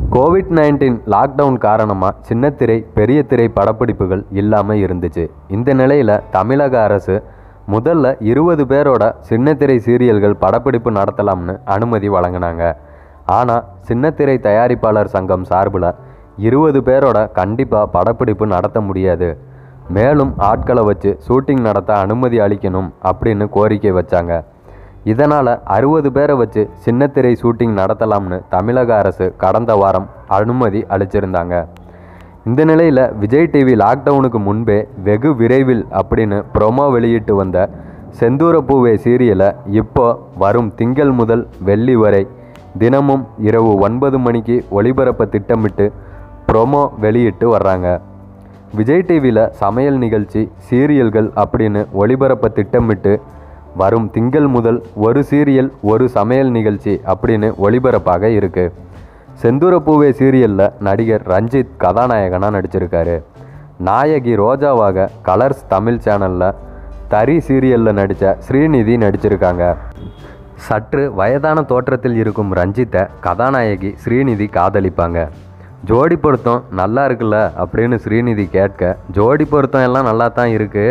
Covid nineteen lockdown காரணமாக சின்னத்திரை பெரிய திரை படப்பிடிப்புகள் இல்லாமல் இருந்துச்சு இந்த நிலையில் தமிழக அரசு முதல்ல இருபது பேரோட சின்னத்திரை சீரியல்கள் படப்பிடிப்பு நடத்தலாம்னு அனுமதி வழங்கினாங்க ஆனால் சின்னத்திரை தயாரிப்பாளர் சங்கம் சார்பில் இருபது பேரோட கண்டிப்பாக படப்பிடிப்பு நடத்த முடியாது மேலும் ஆட்களை வச்சு ஷூட்டிங் நடத்த அனுமதி அளிக்கணும் அப்படின்னு கோரிக்கை வச்சாங்க இதனால் அறுபது பேரை வச்சு சின்னத்திரை ஷூட்டிங் நடத்தலாம்னு தமிழக அரசு கடந்த வாரம் அனுமதி அளிச்சிருந்தாங்க இந்த நிலையில் விஜய் டிவி லாக்டவுனுக்கு முன்பே வெகு விரைவில் அப்படின்னு ப்ரொமோ வெளியிட்டு வந்த செந்தூரப்பூவே சீரியலை இப்போ வரும் திங்கள் முதல் வெள்ளி வரை தினமும் இரவு ஒன்பது மணிக்கு ஒளிபரப்ப திட்டமிட்டு ப்ரொமோ வெளியிட்டு வர்றாங்க விஜய் டிவியில் சமையல் நிகழ்ச்சி சீரியல்கள் அப்படின்னு ஒளிபரப்ப திட்டமிட்டு வரும் திங்கள் முதல் ஒரு சீரியல் ஒரு சமையல் நிகழ்ச்சி அப்படின்னு ஒளிபரப்பாக இருக்கு செந்தூரப்பூவே சீரியலில் நடிகர் ரஞ்சித் கதாநாயகனாக நடிச்சிருக்காரு நாயகி ரோஜாவாக கலர்ஸ் தமிழ் சேனலில் தரி சீரியலில் நடித்த ஸ்ரீநிதி நடிச்சிருக்காங்க சற்று வயதான தோற்றத்தில் இருக்கும் ரஞ்சித்தை கதாநாயகி ஸ்ரீநிதி காதலிப்பாங்க ஜோடி பொருத்தம் நல்லா இருக்குல்ல அப்படின்னு ஸ்ரீநிதி கேட்க ஜோடி பொருத்தம் எல்லாம் நல்லா தான் இருக்கு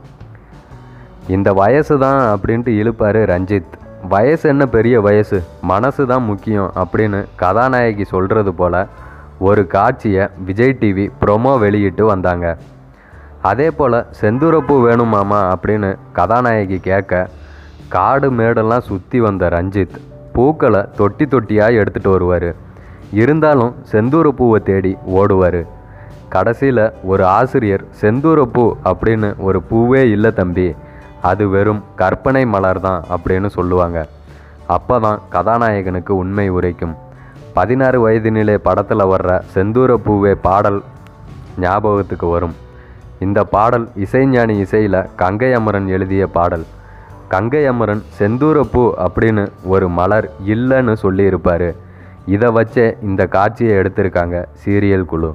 இந்த வயசு தான் அப்படின்ட்டு இழுப்பாரு ரஞ்சித் வயசு என்ன பெரிய வயசு மனசு தான் முக்கியம் அப்படின்னு கதாநாயகி சொல்கிறது போல ஒரு காட்சியை விஜய் டிவி ப்ரொமோ வெளியிட்டு வந்தாங்க அதே போல் செந்தூரப்பூ வேணுமாமா அப்படின்னு கதாநாயகி கேட்க காடு மேடெல்லாம் சுற்றி வந்த ரஞ்சித் பூக்களை தொட்டி தொட்டியாக எடுத்துகிட்டு வருவார் இருந்தாலும் செந்தூரப்பூவை தேடி ஓடுவார் கடைசியில் ஒரு ஆசிரியர் செந்தூரப்பூ அப்படின்னு ஒரு பூவே இல்லை தம்பி அது வெறும் கற்பனை மலர் தான் அப்படின்னு சொல்லுவாங்க அப்போ தான் கதாநாயகனுக்கு உண்மை உரைக்கும் பதினாறு வயதினிலே படத்தில் வர்ற செந்தூரப்பூவே பாடல் ஞாபகத்துக்கு வரும் இந்த பாடல் இசைஞானி இசையில் கங்கை அமரன் எழுதிய பாடல் கங்கை அமரன் செந்தூரப்பூ அப்படின்னு ஒரு மலர் இல்லைன்னு சொல்லியிருப்பார் இதை வச்சே இந்த காட்சியை எடுத்திருக்காங்க சீரியல் குழு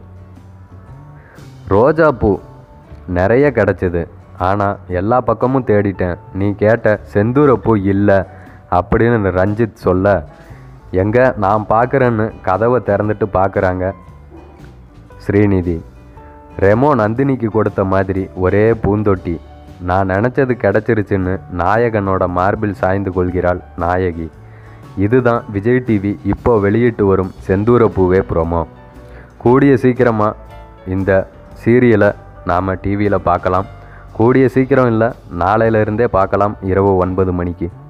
ரோஜா பூ நிறைய கிடச்சிது ஆனால் எல்லா பக்கமும் தேடிட்டேன் நீ கேட்ட செந்தூரப்பூ இல்லை அப்படின்னு ரஞ்சித் சொல்ல எங்கே நான் பார்க்குறேன்னு கதவை திறந்துட்டு பார்க்குறாங்க ஸ்ரீநிதி ரெமோ நந்தினிக்கு கொடுத்த மாதிரி ஒரே பூந்தொட்டி நான் நினச்சது கிடச்சிருச்சுன்னு நாயகனோட மார்பில் சாய்ந்து கொள்கிறாள் நாயகி இதுதான் விஜய் டிவி இப்போ வெளியிட்டு வரும் செந்தூரப்பூவே ப்ரோமோ கூடிய சீக்கிரமாக இந்த சீரியலை நாம் டிவியில் பார்க்கலாம் கூடிய சீக்கிரம் இல்லை நாளையிலிருந்தே பார்க்கலாம் இரவு ஒன்பது மணிக்கு